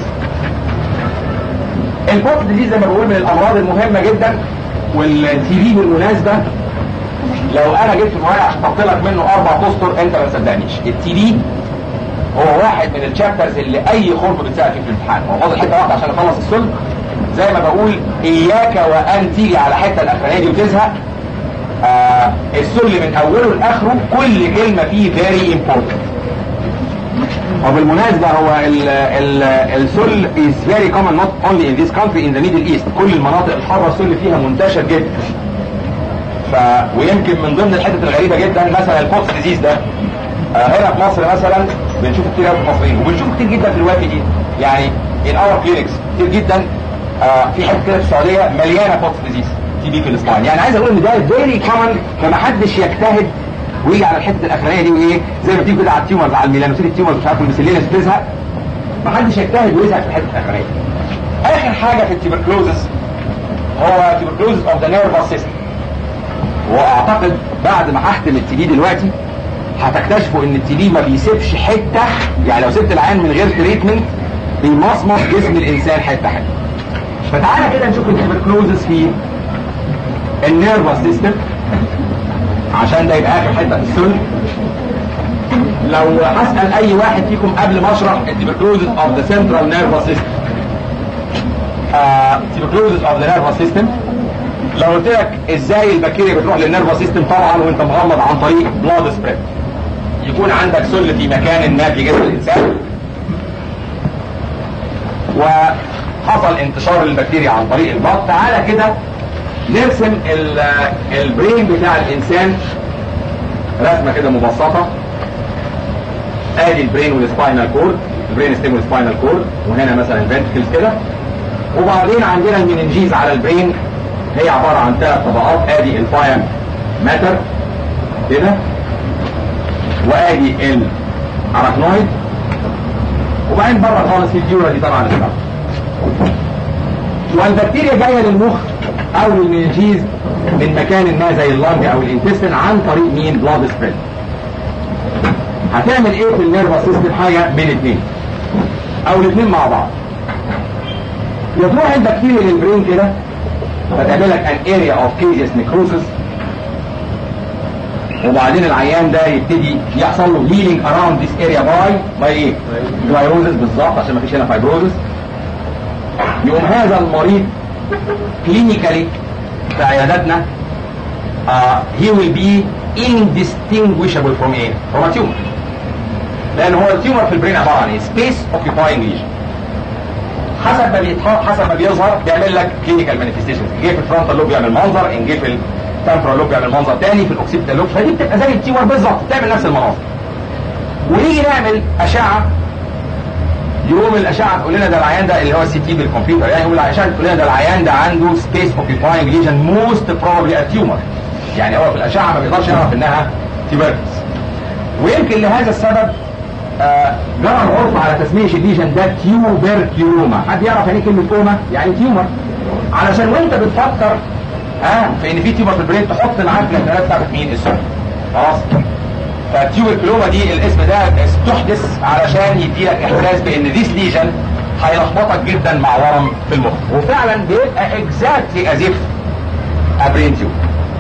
البوست ديزيز زي ما بقول من الامراض المهمه جدا والتي بي بالمناسبه لو انا جبت معايا عشان احط لك منه اربع اسطر انت ما تصدقنيش التي بي هو واحد من الشابترز اللي اي خرم بتسال فيه في الامتحان هو فاضل حته واحده عشان اخلص السلم زي ما بقول اياك وان تيجي على حته الاخرانيه دي وتزهق آه السل من اوله لاخره كل كلمه فيه فيري امبورتنت وبالمناسبة هو ال ال السل is very common not only in this country in the Middle East كل المناطق الحارة السل فيها منتشر جدا ف ويمكن من ضمن الحتت الغريبة جدا مثلا البوكس ديزيز ده آه هنا في مصر مثلا بنشوف كتير قوي في المصريين وبنشوف كتير جدا في الوافي دي يعني in our clinics كتير جدا آه في حته كده في السعوديه مليانه بوكس ديزيز تي بي في الاسبان يعني عايز اقول ان ده فيري كومن فما حدش يجتهد ويجي على الحته الاخرانيه دي وايه زي ما تيجي كده على التيومرز على الميلانوسيت التيومرز مش عارف الميسيلينس بتزهق ما حدش يجتهد ويزهق في الحته الاخرانيه اخر حاجه في التيبركلوزس هو تيبركلوزس اوف ذا نيرفس سيستم واعتقد بعد ما هختم التي بي دلوقتي هتكتشفوا ان التي بي ما بيسيبش حته يعني لو سبت العيان من غير تريتمنت بيمصمص جسم الانسان حته حته فتعالى كده نشوف التيبركلوزس في النيرفس سيستم عشان ده يبقى اخر حته في السل لو هسال اي واحد فيكم قبل ما اشرح التبركلوزز اوف ذا سنترال نيرفس سيستم تبركلوزز اوف ذا نيرفس سيستم لو قلت لك ازاي البكتيريا بتروح للنيرفس سيستم طبعا وانت مغمض عن طريق بلاد سبريد يكون عندك سل في مكان ما في جسم الانسان وحصل انتشار البكتيريا عن طريق البلاد تعالى كده نرسم البرين بتاع الانسان رسمه كده مبسطه ادي البرين والسباينال كورد البرين ستيم والسباينال كورد وهنا مثلا الفنتكلز كده وبعدين عندنا المننجيز على البرين هي عباره عن ثلاث طبقات ادي الفايم ماتر كده وادي الاركنويد وبعدين بره خالص في الديورا دي طبعا الاسباب والبكتيريا جايه للمخ او للمنجيز من مكان ما زي اللنج او الانتستين عن طريق مين بلاد سبريد هتعمل ايه في النيرفس سيستم حاجه من اثنين او الاثنين مع بعض يا تروح البكتيريا للبرين كده فتعمل لك ان اريا اوف كيزيس نيكروسس وبعدين العيان ده يبتدي يحصل له هيلينج اراوند ذيس اريا باي باي ايه؟ فايبروزس بالظبط عشان ما فيش هنا فايبروزس يقوم هذا المريض كلينيكالي في عياداتنا هي ويل بي indistinguishable from ايه؟ from a tumor لان هو التيومر في البرين عباره عن ايه؟ سبيس اوكيباينج ليجن حسب ما بيتحط حسب ما بيظهر بيعمل لك كلينيكال مانيفستيشنز جه في الفرونتال لوب يعمل منظر ان جه في التمبرال لوب يعمل منظر تاني في الاوكسيبيتال لوب فدي بتبقى زي التيومر بالظبط بتعمل نفس المناظر ونيجي نعمل اشعه يقوم الاشعه تقول لنا ده العيان ده اللي هو السي تي بالكمبيوتر يعني يقول الاشعه تقول لنا ده العيان ده عنده سبيس اوكيباينج ليجن موست بروبلي ا تيومر يعني هو في الاشعه ما بيقدرش يعرف انها تيوبركلس ويمكن لهذا السبب آه جرى العرف على تسميه الليجن ده تيوبركيوما حد يعرف يعني كلمه اوما يعني تيومر علشان وانت بتفكر ها في ان في تيومر في البرين تحط معاك الاحتمالات بتاعت مين السم خلاص فالتيوبركلوما دي الاسم ده استحدث علشان يديلك احساس بان ذيس ليجن هيلخبطك جدا مع ورم في المخ وفعلا بيبقى اكزاكتلي از اف ابرين تيوب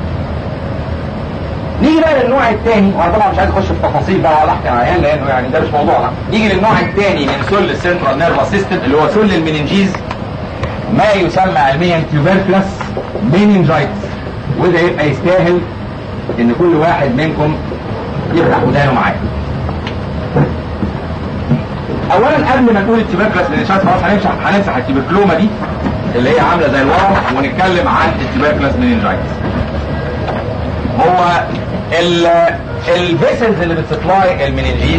نيجي بقى للنوع الثاني وانا طبعا مش عايز اخش في تفاصيل بقى ولا احكي عن لانه يعني ده مش موضوعنا نيجي للنوع الثاني من سل السنترال نيرفس سيستم اللي هو سل المننجيز ما يسمى علميا تيوبركلس مننجايتس وده يبقى يستاهل ان كل واحد منكم يفتح ودانه معايا اولا قبل ما نقول التيوبركلس مننجايتس خلاص هنمسح هنمسح التيوبركلوما دي اللي هي عامله زي الورم ونتكلم عن التيوبركلس مننجايتس هو الفيسلز اللي بتسبلاي المننجيز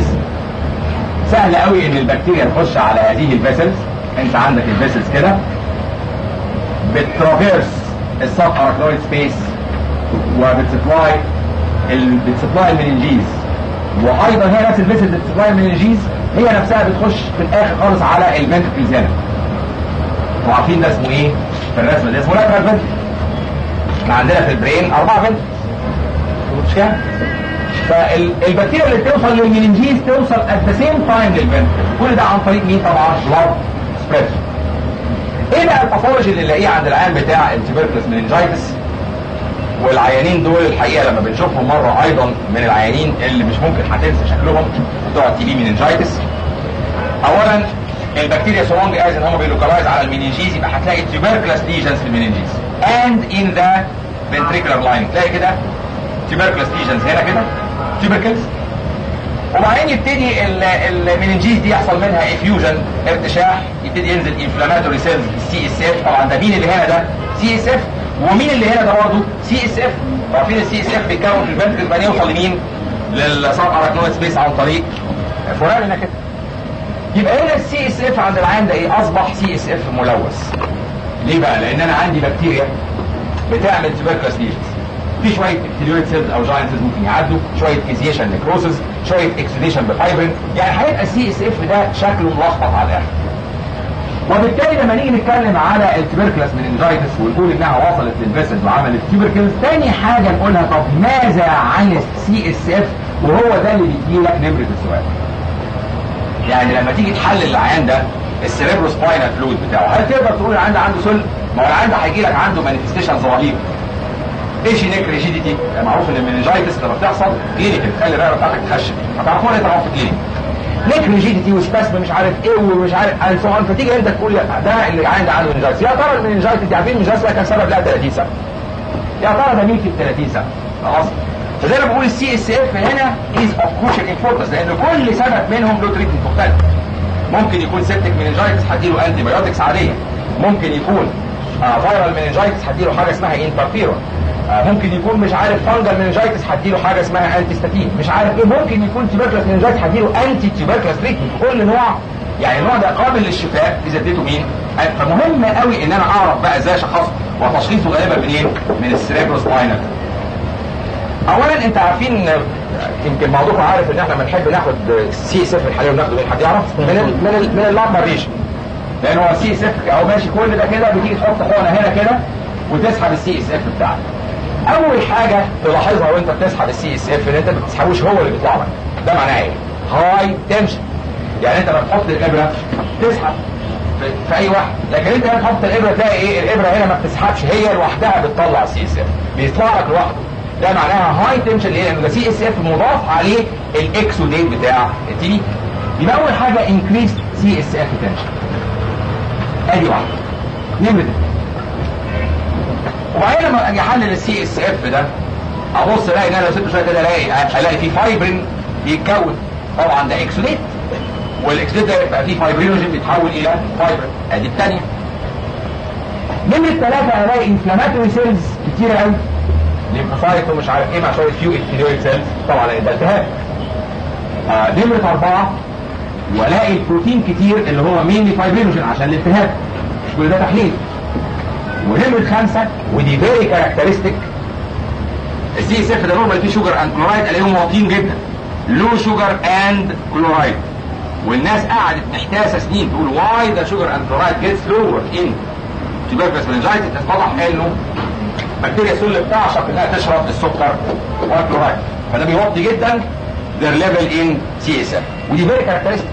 سهل قوي ان البكتيريا تخش على هذه الفيسلز انت عندك الفيسلز كده بترافيرس السب اراكنويد سبيس وبتسبلاي ال... بتسبلاي المننجيز وايضا هي نفس الفيسلز اللي بتسبلاي المننجيز هي نفسها بتخش في الاخر خالص على الفنتركلز هنا وعارفين ده اسمه ايه في الرسمه ده اسمه لاترال فنتركل احنا عندنا في البرين اربعه فنتركل مش كده؟ فالبكتيريا اللي بتوصل للمننجيز توصل ات ذا سيم تايم للفنتركل كل ده عن طريق مين طبعا بلاد سبريد ايه بقى الباثولوجي اللي نلاقيه عند العيان بتاع التبركلس مننجايتس والعيانين دول الحقيقه لما بنشوفهم مره ايضا من العيانين اللي مش ممكن هتنسى شكلهم بتوع التي بي مننجايتس اولا البكتيريا so long as ان هم بيلوكالايز على المننجيز يبقى هتلاقي tuberculous lesions في المننجيز and in the ventricular lining تلاقي كده tuberculous lesions هنا كده tubercles وبعدين يبتدي المننجيز دي يحصل منها افيوجن ارتشاح يبتدي ينزل انفلاماتوري سيلز السي اس اف طبعا ده مين اللي هنا ده سي اس اف ومين اللي هنا ده برضه سي اس اف عارفين السي اس اف بيتكون في الفنتركل بعدين يوصل لمين للسب اراكنويد سبيس عن طريق فوران هنا كده يبقى هنا السي اس اف عند العين ده ايه اصبح سي اس اف ملوث ليه بقى لان انا عندي بكتيريا بتعمل تبركلس ليجنز في شويه ابتليويد سيلز او جاينت سيلز ممكن يعدوا شويه كيزيشن نيكروسس شويه اكسديشن بفايبرين يعني هيبقى السي اس اف ده شكله ملخبط على الاخر وبالتالي لما نيجي نتكلم على التبركلس مننجايتس ونقول انها وصلت للفيسلز وعملت تيوبركلز تاني حاجه نقولها طب ماذا عن السي اس اف وهو ده اللي بيجي لك نمره السؤال يعني لما تيجي تحلل العيان ده السيريبرو سباينال فلويد بتاعه هل تقدر تقول العيان ده عنده سل؟ ما هو العيان ده هيجي لك عنده مانيفستيشنز رهيبه ايش نيك ريجيديتي معروف ان المننجايتس لما بتحصل كلينيكال تخلي الرئه بتاعتك تهشم هتعرفوها طبعا في كلينيك نيك ريجيديتي وسباسم مش عارف ايه ومش عارف اند سو فتيجي انت تقول ده اللي عنده عنده مننجايتس يا ترى المننجايتس دي عارفين المننجايتس كان سبب لا 30 سنه يا ترى ده مين في ال 30 سنه خلاص فزي ما بقول السي اس اف هنا از اوف كروشال امبورتنس لان كل سبب منهم له تريتمنت مختلف ممكن يكون سيبتك مننجايتس هديله انتي بايوتكس عاديه ممكن يكون آه فايرال مننجايتس هديله حاجه اسمها انترفيرون آه ممكن يكون مش عارف فانجل مننجايتس هديله حاجه اسمها انتي ستاتين مش عارف ايه ممكن يكون تيوبركلس مننجايتس هديله انتي تيوبركلس تريتمنت كل نوع يعني النوع ده قابل للشفاء اذا اديته مين فمهم قوي ان انا اعرف بقى ازاي اشخصه وتشخيصه غالبا منين من السريبرو سباينال اولا انت عارفين يمكن بعضكم عارف ان احنا بنحب ناخد سي اس اف الحاليا وناخده من حد يعرف من ال من ال من اللامبر ريشن لان هو السي اس اف اهو ماشي كل ده كده بتيجي تحط حقنه هنا كده وتسحب السي اس اف بتاعك اول حاجه تلاحظها وانت بتسحب السي اس اف ان انت ما بتسحبوش هو اللي بيطلع لك ده معناه ايه هاي تنشن يعني انت لما تحط الابره تسحب في, في اي واحد لكن انت هنا تحط الابره تلاقي ايه الابره هنا ما بتسحبش هي لوحدها بتطلع السي اس اف بيطلع لك لوحده ده معناها هاي تنشن ليه؟ لان ده سي اس اف مضاف عليه الاكسوديت بتاع التي يبقى اول حاجه انكريس سي اس اف تنشن ادي واحده نمرة وبعدين لما اجي احلل السي اس اف ده ابص الاقي ان انا لو سبت شويه كده الاقي الاقي في فايبرين بيتكون طبعا ده اكسوديت والاكسوديت ده يبقى فيه فايبرينوجين بيتحول الى فايبرين ادي الثانيه نمرة ثلاثة الاقي انفلاماتوري سيلز كتيرة قوي ليمفوسايت ومش عارف ايه مع شويه فيو ابتيليويد سيلز طبعا ده التهاب آه نمره اربعه والاقي البروتين كتير اللي هو مين فايبرينوجين عشان الالتهاب مش كل ده تحليل ونمره خمسه ودي فيري كاركترستيك السي اس اف ده نورمال فيه شوجر اند كلورايد الاقيهم واطيين جدا لو شوجر اند كلورايد والناس قعدت محتاسه سنين تقول واي ذا شوجر اند كلورايد جيتس لور ان تيوبركلس مننجايتس اتضح انه بكتيريا سل بتعشق انها تشرب السكر والكلورايد فده بيوطي جدا their level in CSF ودي فيري كاركترستيك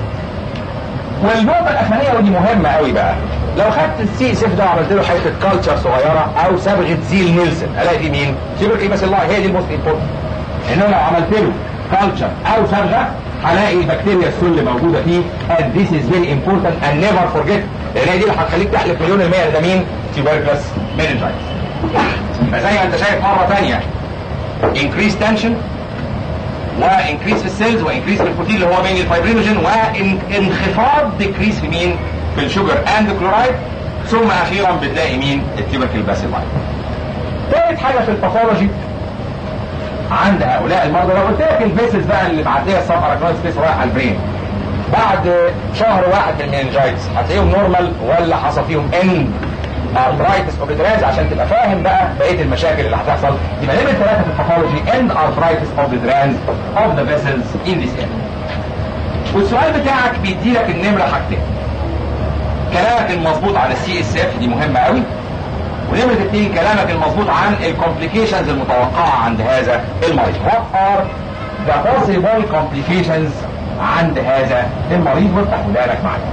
والنقطة الأخرانية ودي مهمة قوي بقى لو خدت السي اس اف ده وعملت له حته كالتشر صغيره او صبغه زيل نيلسون الاقي في مين؟ سيبك ايه بس الله هي دي الموست امبورتنت انه لو عملت له كالتشر او صبغه هلاقي البكتيريا السل موجوده فيه and this is very important and never forget لان هي دي اللي هتخليك تحلف مليون المية ده مين؟ tuberculous meningitis فزي ما انت شايف مرة تانية increase tension وانكريس في السيلز وانكريس في البروتين اللي هو بين الفايبرينوجين وانخفاض ديكريس في مين؟ في الشوجر اند كلورايد ثم اخيرا بتلاقي مين؟ التيبركل باسيلاين. ثالث حاجة في الباثولوجي عند هؤلاء المرضى لو قلت لك الفيسز بقى اللي معديه السب اراكنويد سبيس رايح على البرين بعد شهر واحد من المننجايتس هتلاقيهم نورمال ولا حصل فيهم ان ارثرايتس اوبيتراز عشان تبقى فاهم بقى بقيه المشاكل اللي هتحصل يبقى نمره ثلاثه في الباثولوجي اند ارثرايتس اوبيتراز اوف ذا فيسلز ان ذيس اريا والسؤال بتاعك بيدي لك النمره حاجتين كلامك المظبوط عن السي اس اف دي مهمه قوي ونمرة اثنين كلامك المظبوط عن الكومبليكيشنز المتوقعة عند هذا المريض. What are the possible complications عند هذا المريض وتحولها لك معايا.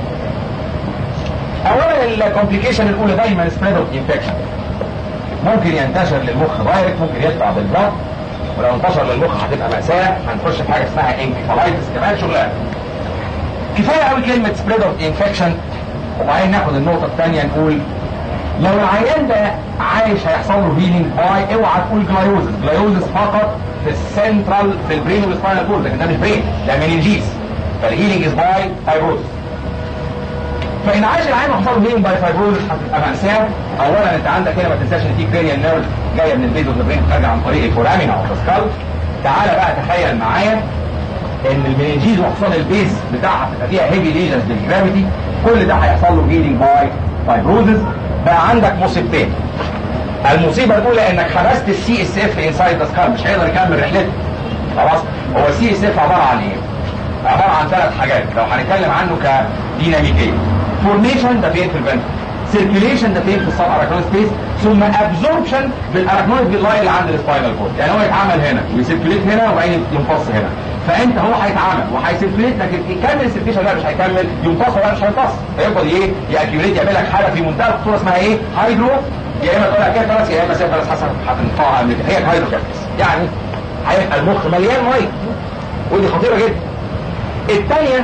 اولا الكومبليكيشن الاولى دايما سبريد اوف انفكشن ممكن ينتشر للمخ دايركت ممكن يطلع بالبلد ولو انتشر للمخ هتبقى مأساة هنخش في حاجة اسمها انكفالايتس كمان شغلانة كفاية قوي كلمة سبريد اوف انفكشن وبعدين ناخد النقطة الثانية نقول لو العيان ده عايش هيحصل له هيلينج باي اوعى تقول جلايوزس جلايوزس فقط في السنترال في البرين والسباينال كورد لكن ده مش برين ده مننجيس فالهيلينج از باي فايبروزس فان عاش العين وحصل له هيلينج باي فايبروزس هتبقى مأساة اولا انت عندك هنا ما تنساش ان في كرينيال نيرف جايه من البيز اوف ذا برين خارجه عن طريق الفورامينا اوف ذا سكال تعالى بقى تخيل معايا ان المننجيز وخصوصا البيز بتاعها بتبقى فيها هيفي ليجنز بالجرافيتي كل ده هيحصل له هيلينج باي فايبروزس بقى عندك مصيبتين المصيبه الاولى انك حبست السي اس اف انسايد ذا سكال مش هيقدر يكمل رحلته خلاص هو السي اس اف عباره عن ايه؟ عباره عن ثلاث حاجات لو هنتكلم عنه كديناميكيه فورميشن ده فين في الفنتر سيركيليشن ده فين في السب اراكنويد سبيس ثم ابزوربشن بالاراكنويد باللاين اللي عند السباينال كورد يعني هو يتعمل هنا ويسيركيليت هنا وبعدين يمتص هنا فانت هو هيتعمل وهيسيركيليت لكن يكمل السيركيشن لا مش هيكمل يمتص ولا مش هيمتص فيفضل ايه ياكيوليت يعمل لك حاله في منتهى الخطوره اسمها ايه هايدرو يا اما تقول كده يا اما سيفلس حسب هتنفعها هي الهيدروكالس يعني هيبقى المخ مليان ميه ودي خطيره جدا الثانيه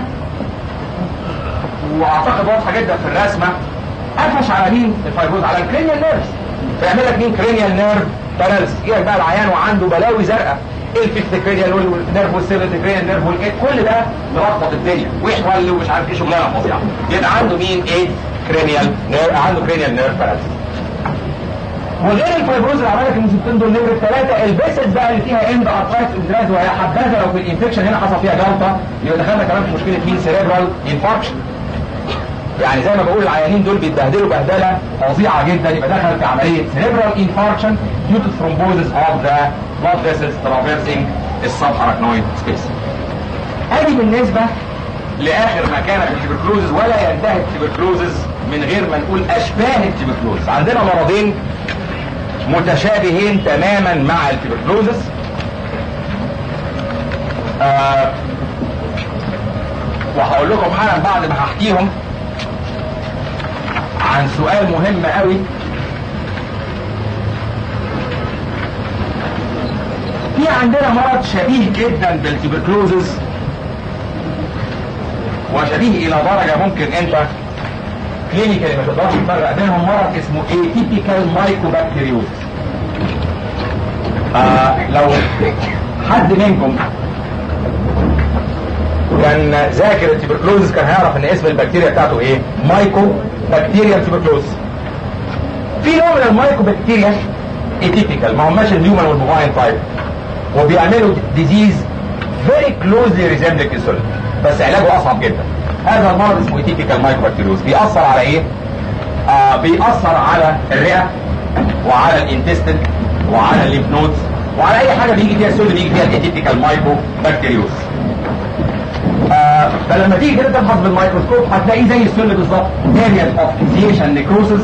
واعتقد واضحه جدا في الرسمه قفش على مين الفايبروز على الكرينيال نيرفز فيعمل لك مين كرينيال نيرف باراليس يجي بقى العيان وعنده بلاوي زرقاء الفيفث كرينيال والنيرف والسيفث كرينيال نيرف كل ده ملخبط الدنيا ويحول ومش عارف ايه شغلانه فظيعه يبقى عنده مين ايه كرينيال نيرف عنده كرينيال نيرف باراليس وغير الفايبروز اللي عملت المسيبتين دول نمره ثلاثه البيسز بقى اللي فيها اند ارترايتس اوبزراز وهي حبذا لو في الانفكشن هنا حصل فيها جلطه يبقى دخلنا كمان في مشكله مين سيريبرال انفاركشن يعني زي ما بقول العيانين دول بيتبهدلوا بهدله فظيعه جدا يبقى دخل في عمليه cerebral infarction due to thrombosis of the blood vessels traversing السبارachnoid space. ادي بالنسبه لاخر مكانه في التبركلوزز ولا ينتهي التبركلوزز من غير ما نقول اشباه التبركلوزز. عندنا مرضين متشابهين تماما مع التبركلوزز. آه وهقول لكم حالا بعد ما هحكيهم عن سؤال مهم قوي في عندنا مرض شبيه جدا بالتبركلوزز وشبيه الى درجه ممكن انت كلينيكالي ما تقدرش تفرق بينهم مرض اسمه atypical mycobacteriosis آه لو حد منكم كان ذاكر التبركلوزز كان هيعرف ان اسم البكتيريا بتاعته ايه مايكو بكتيريا تبركلوز في نوع من المايكو بكتيريا اتيبيكال ما هماش الهيومن والبوفاين تايب وبيعملوا ديزيز فيري كلوزلي ريزمبلينج انسولين بس علاجه اصعب جدا هذا المرض اسمه اتيبيكال مايكو بكتيريوز بيأثر على ايه؟ آه بيأثر على الرئه وعلى الانتستين وعلى الليمف نودز وعلى اي حاجه بيجي فيها السول بيجي فيها الاتيبيكال مايكو بكتيريوز آه فلما تيجي كده تفحص بالميكروسكوب هتلاقيه زي السل بالظبط areas of fixation necrosis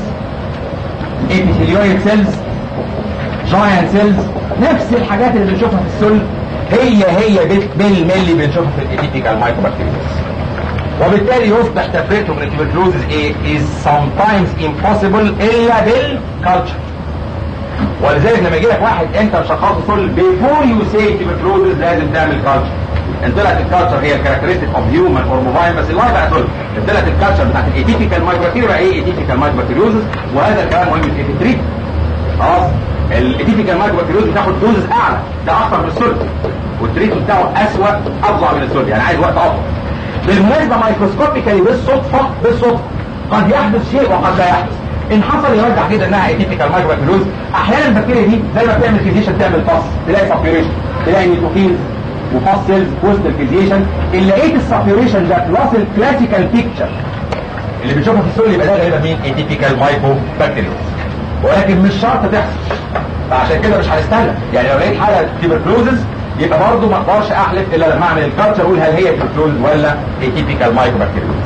epithelioid cells giant cells نفس الحاجات اللي بنشوفها في السل هي هي بالملي بنشوفها في الاتيبيكال مايكروبكتيريوس وبالتالي يصبح تفريقه من التبركلوزز ايه is sometimes impossible الا بالكالتشر ولذلك لما يجي لك واحد انت مشخصه سل before you say tuberculosis لازم تعمل كالتشر ان طلعت الكالتشر هي الكاركترستيك اوف هيومن اور موبايل بس الواحد بقى سل ان طلعت الكالتشر بتاعت الايتيبيكال مايكروبكتيريا بقى ايه ايتيبيكال مايكروبكتيريوزس وهذا الكلام مهم في التريت خلاص الايتيبيكال مايكروبكتيريوز بتاخد دوزز اعلى ده اكتر من السل والتريت بتاعه اسوء افظع من السل يعني عايز وقت اطول بالمناسبه مايكروسكوبيكالي بالصدفه بالصدفه قد يحدث شيء وقد لا يحدث ان حصل يرجع كده انها ايتيبيكال مايكروبكتيريوز احيانا البكتيريا دي زي ما بتعمل فيزيشن تعمل باس تلاقي سابيوريشن تلاقي نيتروفيلز وفاس سيلز وسط الفيزيشن اللي لقيت السابيوريشن ده بلس الكلاسيكال بيكتشر اللي بنشوفها في السل يبقى ده غالبا مين ايتيبيكال مايكروبكتيريوز ولكن مش شرط تحصل فعشان كده مش هنستنى يعني لو لقيت حاله تيبركلوزز يبقى برضه ما اقدرش احلف الا لما اعمل الكالتشر اقول هل هي تيبركلوز ولا ايتيبيكال مايكروبكتيريوز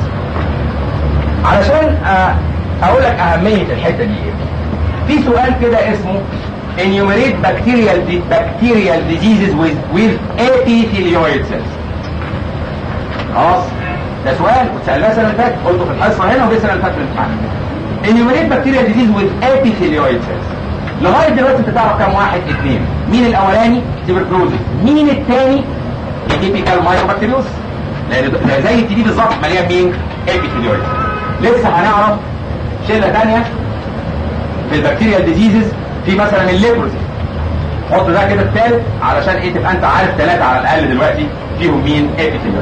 علشان اقول لك اهميه الحته دي ايه في سؤال كده اسمه enumerate bacterial bacterial diseases with with epithelioid cells خلاص ده سؤال واتسالناه السنه اللي فاتت قلته في الحصه هنا وفي السنه اللي فاتت في الامتحان enumerate bacterial disease with epithelioid cells لغايه دلوقتي انت تعرف كام واحد اثنين مين الاولاني تيبركلوزس مين الثاني ايتيبيكال مايكروبكتيريوس لان ده زي التي دي بالظبط مليان مين ابيثيليويد لسه هنعرف شله ثانيه في البكتيريال ديزيزز في مثلا الليبروزي حط ده كده الثالث علشان ايه تبقى انت عارف ثلاثه على الاقل دلوقتي فيهم مين ابيثيليويد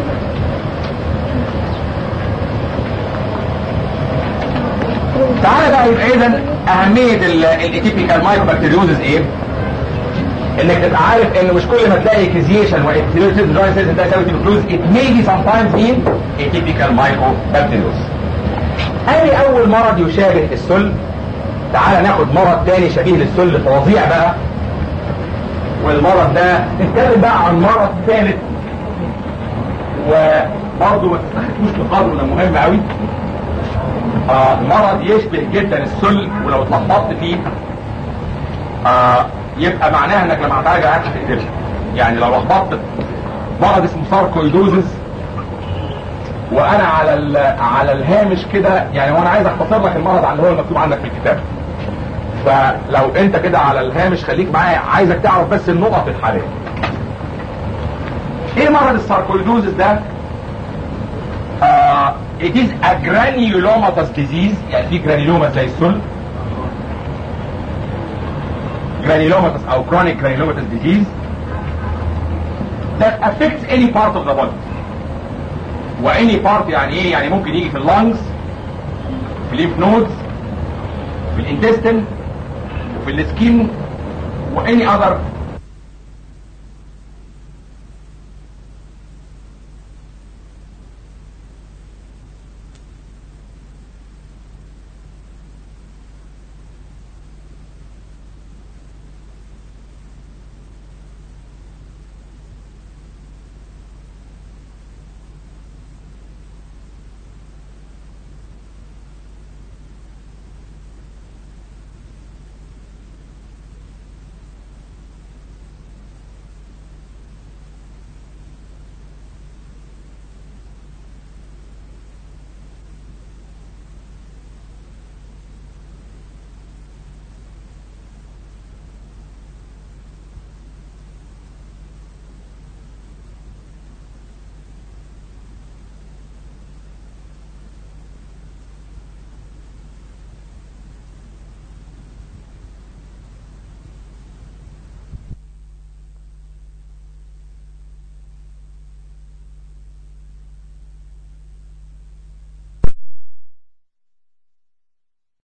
تعالى بقى يبقى اذا اهميه الاتيبيكال مايكروبكتيريوزز ايه؟ انك تبقى عارف ان مش كل ما تلاقي كيزيشن وابتيليوزز جوين سيلز ده يساوي تيبكلوز ات مي بي سام تايمز مين اتيبيكال مايكروبكتيريوز ادي اول مرض يشابه السل تعالى ناخد مرض تاني شبيه للسل فظيع بقى والمرض ده نتكلم بقى عن مرض ثالث وبرضه ما تستخدموش بقدره ده مهم قوي آه مرض يشبه جدا السل ولو اتلخبطت فيه آه يبقى معناها انك لما هتعالج العيان هتقتله يعني لو لخبطت مرض اسمه ساركويدوزز وانا على على الهامش كده يعني وانا عايز اختصر لك المرض على اللي هو المكتوب عندك في الكتاب فلو انت كده على الهامش خليك معايا عايزك تعرف بس النقط الحاليه ايه مرض الساركويدوزس ده آه it is a granulomatous disease يعني في جرانيلوما زي السل granulomatous او chronic granulomatous disease that affects any part of the body و any part يعني ايه يعني ممكن يجي في اللانجز في الليف نودز في الانتستين وفي السكين و any other